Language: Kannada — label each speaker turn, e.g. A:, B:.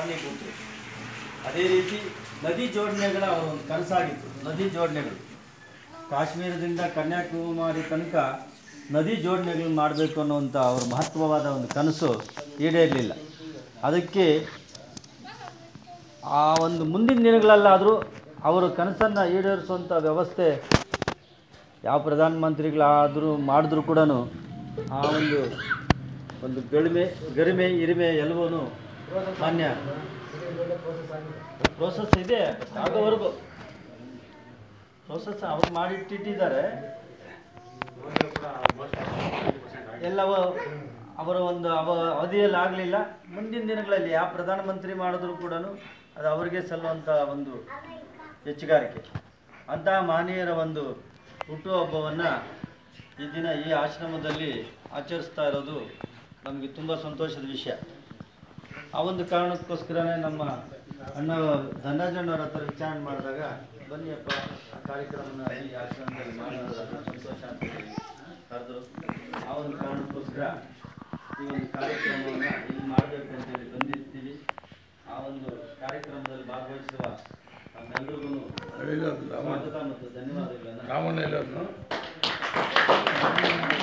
A: ಕಾರಣೀಭೂತರು ಅದೇ ರೀತಿ ನದಿ ಜೋಡಣೆಗಳ ಅವರ ಒಂದು ಕನಸಾಗಿತ್ತು ನದಿ ಜೋಡಣೆಗಳು ಕಾಶ್ಮೀರದಿಂದ ಕನ್ಯಾಕುಮಾರಿ ತನಕ ನದಿ ಜೋಡಣೆಗಳನ್ನು ಮಾಡಬೇಕು ಅನ್ನುವಂಥ ಅವ್ರ ಮಹತ್ವವಾದ ಒಂದು ಕನಸು ಈಡೇರಲಿಲ್ಲ ಅದಕ್ಕೆ ಆ ಒಂದು ಮುಂದಿನ ದಿನಗಳಲ್ಲಾದರೂ ಅವರು ಕನಸನ್ನು ಈಡೇರಿಸುವಂಥ ವ್ಯವಸ್ಥೆ ಯಾವ ಪ್ರಧಾನಮಂತ್ರಿಗಳಾದರೂ ಮಾಡಿದ್ರು ಕೂಡ ಆ ಒಂದು ಒಂದು ಗಳಿಮೆ ಗರಿಮೆ ಇರಿಮೆ ಎಲ್ಲವೂ ಮಾನ್ಯ ಪ್ರೋಸೆಸ್ ಇದೆ ಆಗೋವರೆಗೂ ಪ್ರೋಸೆಸ್ ಅವ್ರು ಮಾಡಿಟ್ಟಿಟ್ಟಿದ್ದಾರೆ ಎಲ್ಲವೂ ಅವರ ಒಂದು ಅವ ಅವಧಿಯಲ್ಲಿ ಆಗಲಿಲ್ಲ ಮುಂದಿನ ದಿನಗಳಲ್ಲಿ ಯಾವ ಪ್ರಧಾನಮಂತ್ರಿ ಮಾಡಿದ್ರು ಕೂಡ ಅದು ಅವರಿಗೆ ಸಲ್ಲುವಂಥ ಒಂದು ಹೆಚ್ಚುಗಾರಿಕೆ ಅಂತಹ ಮಾನೀಯರ ಒಂದು ಹುಟ್ಟುಹಬ್ಬವನ್ನು ಈ ದಿನ ಈ ಆಶ್ರಮದಲ್ಲಿ ಆಚರಿಸ್ತಾ ಇರೋದು ನಮಗೆ ತುಂಬ ಸಂತೋಷದ ವಿಷಯ ಆ ಒಂದು ಕಾರಣಕ್ಕೋಸ್ಕರನೇ ನಮ್ಮ ಅಣ್ಣ ಧನರಾಜಣ್ಣವ್ರ ಹತ್ರ ವಿಚಾರಣೆ ಮಾಡಿದಾಗ ಬನ್ನಿಯಪ್ಪ ಆ ಕಾರ್ಯಕ್ರಮನ ಈ ಆಶ್ರಮದಲ್ಲಿ ಮಾಡೋದು ಸಂತೋಷ ಅಂತ ಹೇಳಿ ಕರೆದ್ರು ಆ ಒಂದು ಕಾರಣಕ್ಕೋಸ್ಕರ ಈ ಒಂದು ಕಾರ್ಯಕ್ರಮವನ್ನು ಇಲ್ಲಿ ಮಾಡಬೇಕು ಅಂತೇಳಿ ಬಂದಿರ್ತೀವಿ ಆ ಒಂದು ಕಾರ್ಯಕ್ರಮದಲ್ಲಿ ಭಾಗವಹಿಸುವ ನಮ್ಮೆಲ್ಲರಿಗೂ ಸ್ವಾಗತ ಮತ್ತು ಧನ್ಯವಾದಗಳನ್ನು
B: ರಾಮಣ್ಣ ಎಲ್ಲರನ್ನು
A: ಆ